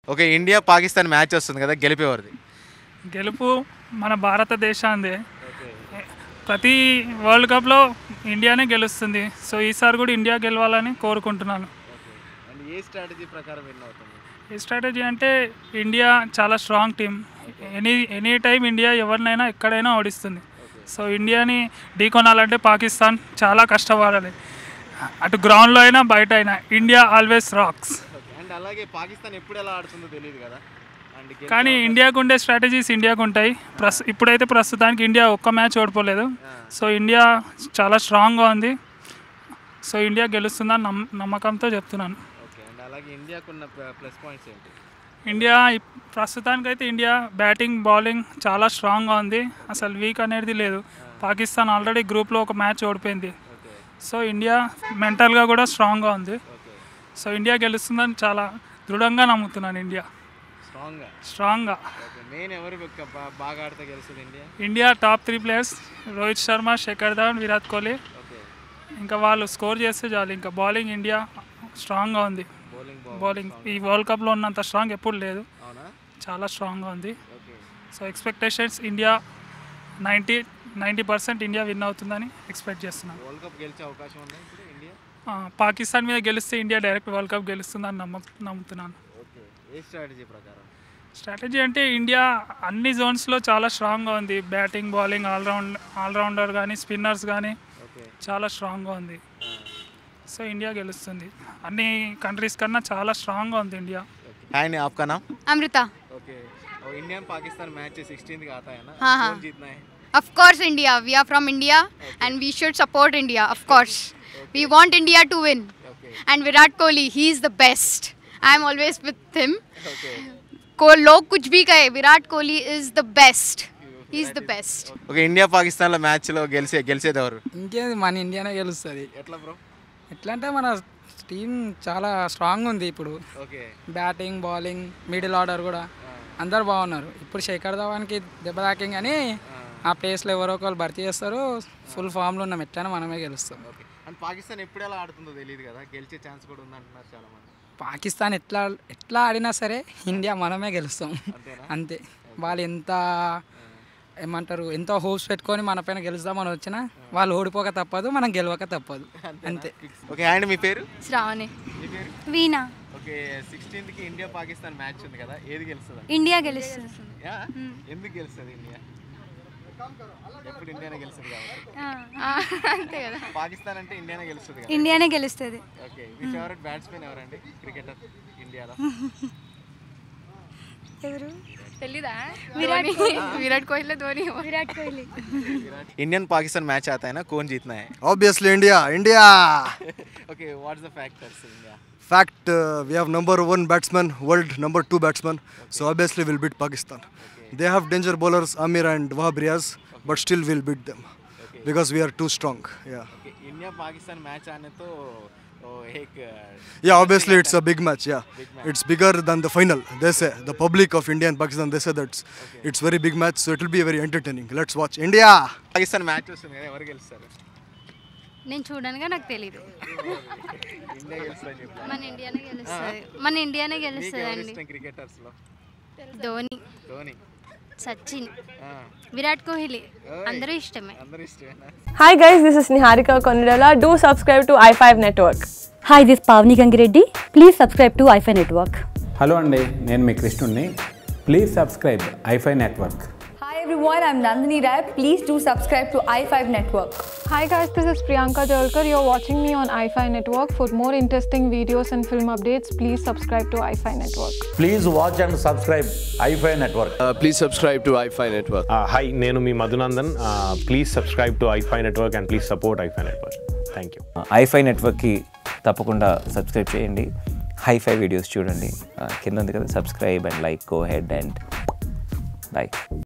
Okay India Pakistan match వస్తుంది కదా గెలిపేవారిది గెలుపు మన భారతదేశాందే ప్రతి వరల్డ్ కప్లో ఇండియానే గెలుస్తుంది సో ఈసారి కూడా ఇండియా గెలవాలని కోరుకుంటున్నాను అండ్ ఏ స్ట్రాటజీ ప్రకారం విన్ అవుతుంది ఈ స్ట్రాటజీ అంటే ఇండియా చాలా strong team any any time India ఎవరినైనా ఎక్కడైనా ఓడిస్తుంది సో ఇండియాని ఢీకొనాలంటే పాకిస్తాన్ చాలా కష్టపడాలి అటు గ్రౌండ్లో అయినా బయట అయినా India always rocks okay and అలాగే పాకిస్తాన్ ఎప్పుడు ఎలా ఆడుతుందో తెలియదు కదా అండ్ కానీ ఇండియాకు ఉండే స్ట్రాటజీస్ ఇండియాకు ఉంటాయి ప్రస్ ఇప్పుడైతే ప్రస్తుతానికి ఇండియా ఒక్క మ్యాచ్ ఓడిపోలేదు సో ఇండియా చాలా స్ట్రాంగ్గా ఉంది సో ఇండియా గెలుస్తుందని నమ్ నమ్మకంతో చెప్తున్నాను ఓకే అండ్ అలాగే ఇండియాకున్న ప్లస్ పాయింట్స్ ఏంటి ఇండియా ఇప్- ప్రస్తుతానికైతే ఇండియా బ్యాటింగ్ బౌలింగ్ చాలా స్ట్రాంగ్గా ఉంది అసలు వీక్ అనేది లేదు పాకిస్తాన్ ఆల్రెడీ గ్రూప్లో ఒక మ్యాచ్ ఓడిపోయింది ఓకే సో ఇండియా మెంటల్గా కూడా స్ట్రాంగ్గా ఉంది ఓకే సో ఇండియా గెలుస్తుందని చాలా దృఢంగా నమ్ముతున్నాను ఇండియా స్ట్రాంగ్గా స్ట్రాంగ్గా ఓకే మెయిన్ ఎవరు బా- బా- బాగా ఆడితే గెలుస్తుంది India India top three players Rohit Sharma Shekhar Dhawan Virat Kohli okay ఇంకా వాళ్ళు స్కోర్ చేస్తే చాలు ఇంకా బౌలింగ్ ఇండియా స్ట్రాంగ్గా ఉంది బౌలింగ్ బౌలింగ్ ఈ వరల్డ్ కప్లో ఉన్నంత స్ట్రాంగ్ ఎప్పుడు లేదు అవునా చాలా స్ట్రాంగ్గా ఉంది okay so expectations India ninety ninety percent India win అవుతుందని ఎక్స్పెక్ట్ చేస్తున్నాను వరల్డ్ కప్ గెలిచే అవకాశం ఉందా ఇప్పుడు ఇండియా ఆ, పాకిస్తాన్ మీద గెలిస్తే ఇండియా డైరెక్ట్ వరల్డ్ కప్ గెలుస్తుందని నమ్మ నమ్ముతున్నాను ఓకే ఏ స్ట్రాటజీ ప్రకారం స్ట్రాటజీ అంటే ఇండియా అన్ని జోన్స్లో చాలా స్ట్రాంగ్గా ఉంది బ్యాటింగ్ బౌలింగ్ ఆల్రౌండ్ ఆల్రౌండర్ కానీ స్పిన్నర్స్ కానీ ఓకే చాలా స్ట్రాంగ్గా ఉంది సో ఇండియా గెలుస్తుంది అన్ని కంట్రీస్ కన్నా చాలా స్ట్రాంగ్గా ఉంది ఇండియా हाय नहीं आपका नाम अमृता ओके और इंडिया पाकिस्तान मैच सिक्सटीन का आता है ना हाँ, हाँ। कौन जीतना है of course india we are from india and we should support india of course we want india to win okay and virat kohli he is the best i am always with him okay को लोग कुछ भी कहे Virat Kohli is the best he is the best okay India పాకిస్తాన్లో మ్యాచ్లో గెలిచే గెలిచేది ఎవరు ఇంకేది మన ఇండియానే గెలుస్తుంది ఎట్లా బ్రో ఎట్లా అంటే మన టీం చాలా స్ట్రాంగ్ ఉంది ఇప్పుడు okay batting bowling middle order కూడా అందరు బాగున్నారు ఇప్పుడు శేఖర్ ధవాన్కి దెబ్బ తాకింగ్ కానీ ఆ ప్లేస్లో ఎవరో ఒకరు భర్తీ చేస్తారు ఫుల్ ఫామ్లో ఉన్నాం ఎట్లయినా మనమే గెలుస్తాం ఓకే అండ్ పాకిస్తాన్ ఎప్పుడు ఎలా ఆడుతుందో తెలియదు కదా గెలిచే ఛాన్స్ కూడా ఉందంటున్నారు చాలా మంది పాకిస్తాన్ ఎట్లా ఎట్లా ఆడినా సరే ఇండియా మనమే గెలుస్తాం అంతేనా? అంతే వాళ్ళు ఎంత ఏమంటారు ఎంతో హోప్స్ పెట్టుకొని మన పైన గెలుస్తామని వచ్చినా వాళ్ళు ఓడిపోక తప్పదు మనం గెలవక తప్పదు అంతే ఓకే అండ్ మీ పేరు श्रावणी మీ పేరు వీణా ఓకే సిక్స్టీన్త్కి ఇండియా పాకిస్తాన్ మ్యాచ్ ఉంది కదా ఏది గెలుస్తుంది ఇండియా గెలుస్తుంది యా ఎందుకు గెలుస్తుంది ఇండియా ఎప్పుడు ఇండియానే గెలుస్తుంది కాబట్టి అంతే కదా పాకిస్తాన్ అంటే ఇండియానే గెలుస్తుంది కదా ఇండియానే గెలుస్తుంది ఓకే మీ ఫేవరెట్ బ్యాట్స్మెన్ ఎవరండి క్రికెటర్ ఇండియాలో ఎవరు తెలీదా विराट विराट कोहली धोनी విరాట్ కోహ్లీ इंडियन पाकिस्तान मैच आता है ना कौन जीतना है Obviously, India. India. Okay what's the factors India Fact, uh, we have number one batsman, world number two batsman. So obviously we'll beat Pakistan. They have danger bowlers Amir and Wahab Riaz, but still we'll beat them because we are too strong. Yeah. Okay India Pakistan match आने तो वो एक Yeah, obviously it's a big match. Yeah, it's bigger than the final. They say the public of India and Pakistan. They say that it's very big match, so it will be very entertaining. Let's watch India. Pakistan match వస్తుంది కదా ఎవరు గెలుస్తారు నేను చూడనుగా నాకు తెలీదు India గెలుస్తుందని చెప్పి మన ఇండియానే గెలుస్తుంది మన ఇండియానే మీకు గెలుస్తుంది ఎవరు అండి ఇష్టం క్రికెటర్స్ లో ధోని ధోని సచిన్ ఆ, విరాట్ కోహ్లీ ఓయ్. అందరూ ఇష్టమే అందరూ ఇష్టమేనా Hi guys, this is Niharika Konirala. Do subscribe to i5 Network. Hi this Pavani Gangireddy please subscribe to iFi network hello అండి నేను మీ కృష్ణుణ్ణి please subscribe iFi network Hi everyone, I'm Nandini Rai. Please do subscribe to i5 Network. Hi guys, this is Priyanka Jalkar. You're watching me on iFi Network. For more interesting videos and film updates, please subscribe to iFi Network. Please watch and subscribe iFi network please subscribe to iFi network hi నేను మీ Madhunandan please subscribe to iFi network and please support iFi network thank you ఐఫై నెట్వర్క్కి తప్పకుండా subscribe చేయండి hi-fi videos చూడండి ఆ, కింద ఉంది కదా subscribe and like go head and by